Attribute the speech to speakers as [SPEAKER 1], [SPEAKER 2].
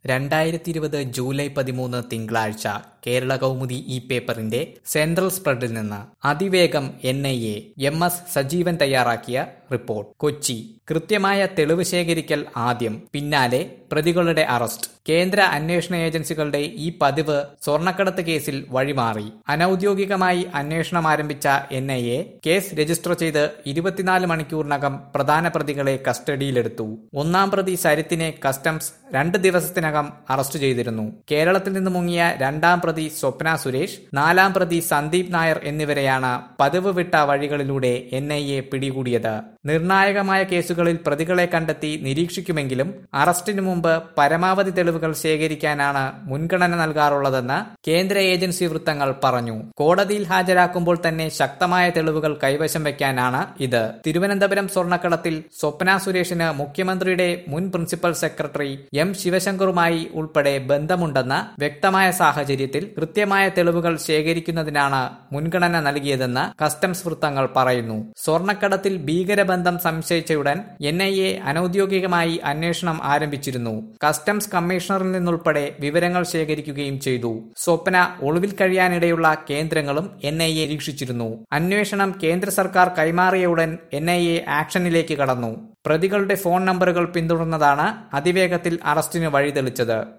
[SPEAKER 1] രണ്ടായിരത്തി ഇരുപത് ജൂലൈ പതിമൂന്ന് തിങ്കളാഴ്ച കേരള കൗമുദി ഈ പേപ്പറിന്റെ സെൻട്രൽ സ്പ്രെഡിൽ നിന്ന് അതിവേഗം N I A M S Sajeevan തയ്യാറാക്കിയ റിപ്പോർട്ട് കൊച്ചി കൃത്യമായ തെളിവ് ശേഖരിക്കൽ ആദ്യം പിന്നാലെ പ്രതികളുടെ അറസ്റ്റ് കേന്ദ്ര അന്വേഷണ ഏജൻസികളുടെ ഈ പതിവ് സ്വർണ്ണക്കടത്ത് കേസിൽ വഴിമാറി അനൌദ്യോഗികമായി അന്വേഷണം ആരംഭിച്ച N I A case register ചെയ്ത് ഇരുപത്തിനാല് മണിക്കൂറിനകം പ്രധാന പ്രതികളെ കസ്റ്റഡിയിലെടുത്തു ഒന്നാം പ്രതി സരിത്തിനെ കസ്റ്റംസ് രണ്ട് ദിവസത്തിനകം അറസ്റ്റ് ചെയ്തിരുന്നു കേരളത്തിൽ നിന്ന് മുങ്ങിയ രണ്ടാം പ്രതി സ്വപ്ന സുരേഷ് നാലാം പ്രതി സന്ദീപ് നായർ എന്നിവരെയാണ് പതിവ് വിട്ട വഴികളിലൂടെ എൻ ഐ എ പിടികൂടിയത് നിർണായകമായ കേസുകളിൽ പ്രതികളെ കണ്ടെത്തി നിരീക്ഷിക്കുമെങ്കിലും അറസ്റ്റിനു മുമ്പ് പരമാവധി തെളിവുകൾ ശേഖരിക്കാനാണ് മുൻഗണന നൽകാറുള്ളതെന്ന് കേന്ദ്ര ഏജൻസി വൃത്തങ്ങൾ പറഞ്ഞു കോടതിയിൽ ഹാജരാക്കുമ്പോൾ തന്നെ ശക്തമായ തെളിവുകൾ കൈവശം വെക്കാനാണ് ഇത് തിരുവനന്തപുരം സ്വർണ്ണക്കടത്തിൽ സ്വപ്ന സുരേഷിന് മുഖ്യമന്ത്രിയുടെ മുൻ പ്രിൻസിപ്പൽ സെക്രട്ടറി എം ശിവശങ്കറുമായി ഉൾപ്പെടെ ബന്ധമുണ്ടെന്ന വ്യക്തമായ സാഹചര്യത്തിൽ കൃത്യമായ തെളിവുകൾ ശേഖരിക്കുന്നതിനാണ് മുൻഗണന നൽകിയതെന്ന് കസ്റ്റംസ് വൃത്തങ്ങൾ പറയുന്നു സ്വർണ്ണക്കടത്തിൽ ഭീകരബന്ധം സംശയിച്ചയുടൻ എൻ ഐ എ അനൌദ്യോഗികമായി അന്വേഷണം ആരംഭിച്ചിരുന്നു കസ്റ്റംസ് കമ്മീഷണറിൽ നിന്നുൾപ്പെടെ വിവരങ്ങൾ ശേഖരിക്കുകയും ചെയ്തു സ്വപ്ന ഒളിവിൽ കഴിയാനിടയുള്ള കേന്ദ്രങ്ങളും എൻ ഐ എ നിരീക്ഷിച്ചിരുന്നു അന്വേഷണം കേന്ദ്ര സർക്കാർ കൈമാറിയ ഉടൻ എൻ ഐ എ ആക്ഷനിലേക്ക് കടന്നു പ്രതികളുടെ ഫോൺ നമ്പറുകൾ പിന്തുടർന്നതാണ് അതിവേഗത്തിൽ അറസ്റ്റിന് വഴിതെളിച്ചത്